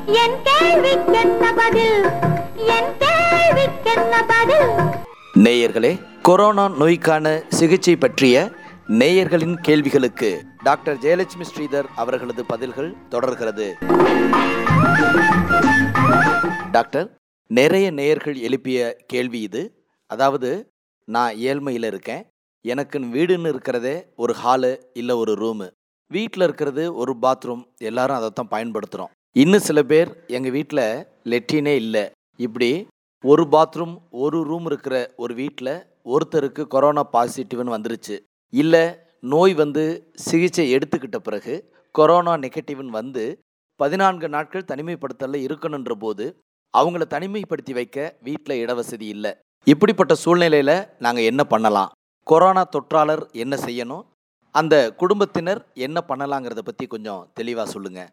என் கேள்விக்கென்ன பதில் என் கேள்விக்கென்ன பதில் நேயர்களே கொரோனா நோய்க்கான சிகிச்சை பற்றிய நேயர்களின் கேள்விகளுக்கு டாக்டர் ஜெயலட்சுமி ஸ்ரீதர் அவர்களது பதில்கள் தொடர்கிறது டாக்டர் நிறைய நேயர்கள் எழுப்பிய கேள்வி இது அதாவது நான் ஏழ்மையில் இருக்கேன் எனக்கு வீடுன்னு இருக்கிறதே ஒரு ஹாலு இல்லை ஒரு ரூமு வீட்டில் இருக்கிறது ஒரு பாத்ரூம் எல்லாரும் அதைத்தான் பயன்படுத்துகிறோம் இன்னும் சில பேர் எங்கள் வீட்டில் லெட்டினே இல்லை இப்படி ஒரு பாத்ரூம் ஒரு ரூம் இருக்கிற ஒரு வீட்டில் ஒருத்தருக்கு கொரோனா பாசிட்டிவ்னு வந்துருச்சு இல்லை நோய் வந்து சிகிச்சை எடுத்துக்கிட்ட பிறகு கொரோனா நெகட்டிவ்னு வந்து பதினான்கு நாட்கள் தனிமைப்படுத்தல இருக்கணுன்ற போது அவங்கள தனிமைப்படுத்தி வைக்க வீட்டில் இடவசதி இல்லை இப்படிப்பட்ட சூழ்நிலையில் நாங்கள் என்ன பண்ணலாம் கொரோனா தொற்றாளர் என்ன செய்யணும் அந்த குடும்பத்தினர் என்ன பண்ணலாங்கிறத பற்றி கொஞ்சம் தெளிவாக சொல்லுங்கள்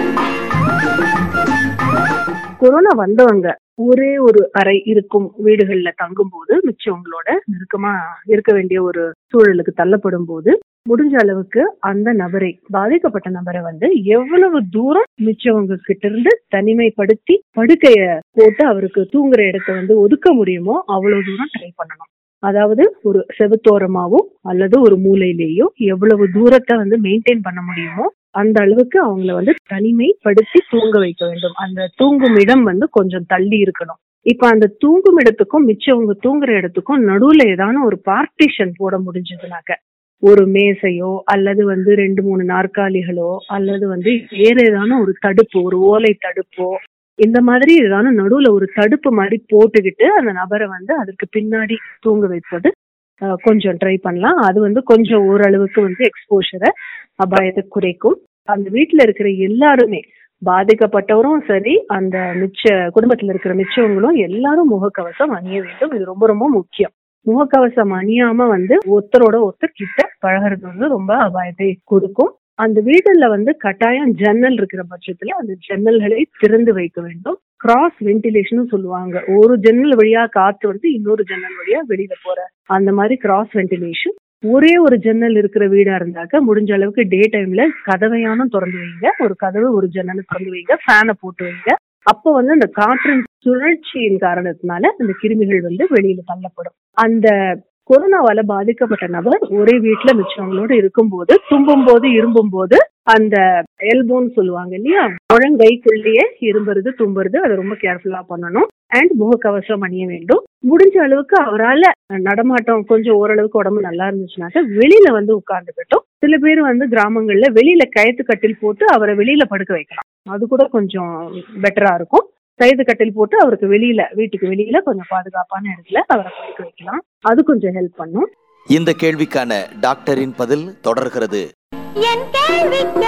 கொரோனா வந்தவங்க ஒரே ஒரு அறை இருக்கும் வீடுகள்ல தங்கும் போது மிச்சவங்களோட நெருக்கமா இருக்க வேண்டிய ஒரு சூழலுக்கு தள்ளப்படும் போது முடிஞ்ச அளவுக்கு அந்த நபரை பாதிக்கப்பட்ட நபரை வந்து எவ்வளவு தூரம் மிச்சவங்க கிட்ட இருந்து தனிமைப்படுத்தி படுக்கைய போட்டு அவருக்கு தூங்குற இடத்த வந்து ஒதுக்க முடியுமோ அவ்வளவு தூரம் ட்ரை பண்ணணும் அதாவது ஒரு செவுத்தோரமாவோ அல்லது ஒரு மூலையிலேயோ எவ்வளவு தூரத்தை வந்து மெயின்டைன் பண்ண முடியுமோ அந்த அளவுக்கு அவங்கள வந்து தனிமைப்படுத்தி தூங்க வைக்க வேண்டும் அந்த தூங்கும் இடம் வந்து கொஞ்சம் தள்ளி இருக்கணும் இப்ப அந்த தூங்கும் இடத்துக்கும் மிச்சவங்க தூங்குற இடத்துக்கும் நடுவுல ஏதான ஒரு பார்ட்டிஷன் போட முடிஞ்சதுனாக்க ஒரு மேசையோ அல்லது வந்து ரெண்டு மூணு நாற்காலிகளோ அல்லது வந்து வேற ஏதான ஒரு தடுப்பு ஒரு ஓலை தடுப்போ இந்த மாதிரி ஏதான நடுவுல ஒரு தடுப்பு மாதிரி போட்டுக்கிட்டு அந்த நபரை வந்து அதுக்கு பின்னாடி தூங்க வைப்பது அஹ், கொஞ்சம் ட்ரை பண்ணலாம் அது வந்து கொஞ்சம் ஓரளவுக்கு வந்து எக்ஸ்போஷரை அபாயத்தை குறைக்கும் அந்த வீட்டுல இருக்கிற எல்லாருமே பாதிக்கப்பட்டவரும் சரி அந்த மிச்ச குடும்பத்துல இருக்கிற மிச்சவங்களும் எல்லாரும் முகக்கவசம் அணிய வேண்டும் இது ரொம்ப ரொம்ப முக்கியம் முகக்கவசம் அணியாம வந்து ஒருத்தரோட ஒருத்தர் கிட்ட பழகிறது வந்து ரொம்ப அபாயத்தை கொடுக்கும் அந்த வீடுல வந்து கட்டாயம் ஜன்னல் இருக்கிற பட்சத்துல அந்த ஜன்னல்களை திறந்து வைக்க வேண்டும் கிராஸ் வென்டிலேஷன் சொல்லுவாங்க ஒரு ஜன்னல் வழியா காத்து வந்து இன்னொரு ஜன்னல் வழியா வெளியில போற அந்த மாதிரி கிராஸ் வென்டிலேஷன் ஒரே ஒரு ஜன்னல் இருக்கிற வீடா இருந்தாக்க முடிஞ்ச அளவுக்கு டே டைம்ல கதவையானும் திறந்து வைங்க ஒரு கதவு ஒரு ஜன்னல் திறந்து வைங்க ஃபேனை போட்டு வைங்க அப்போ வந்து அந்த காற்றின் சுழற்சியின் காரணத்தினால அந்த கிருமிகள் வந்து வெளியில தள்ளப்படும் அந்த கொரோனாவால பாதிக்கப்பட்ட நபர் ஒரே வீட்டுல மிச்சவங்களோட இருக்கும்போது தும்பும் போது இரும்பும் போது அந்த எல்போன்னு சொல்லுவாங்க இல்லையா முழங்கைக்குள்ளேயே இரும்புறது தும்புறது அதை ரொம்ப கேர்ஃபுல்லா பண்ணணும் அண்ட் முகக்கவசம் அணிய வேண்டும் முடிஞ்ச அளவுக்கு அவரால நடமாட்டம் கொஞ்சம் ஓரளவுக்கு உடம்பு நல்லா இருந்துச்சுனாக்க வெளியில வந்து உட்கார்ந்துக்கட்டும் சில பேர் வந்து கிராமங்கள்ல வெளியில கயத்து கட்டில் போட்டு அவரை வெளியில படுக்க வைக்கலாம் அது கூட கொஞ்சம் பெட்டரா இருக்கும் கயிறு கட்டில் போட்டு அவருக்கு வெளியில வீட்டுக்கு வெளியில கொஞ்சம் பாதுகாப்பான இடத்துல அவரை படுக்க வைக்கலாம் அது கொஞ்சம் ஹெல்ப் பண்ணும் இந்த கேள்விக்கான டாக்டரின் பதில் தொடர்கிறது என் கேள்விக்கென்ன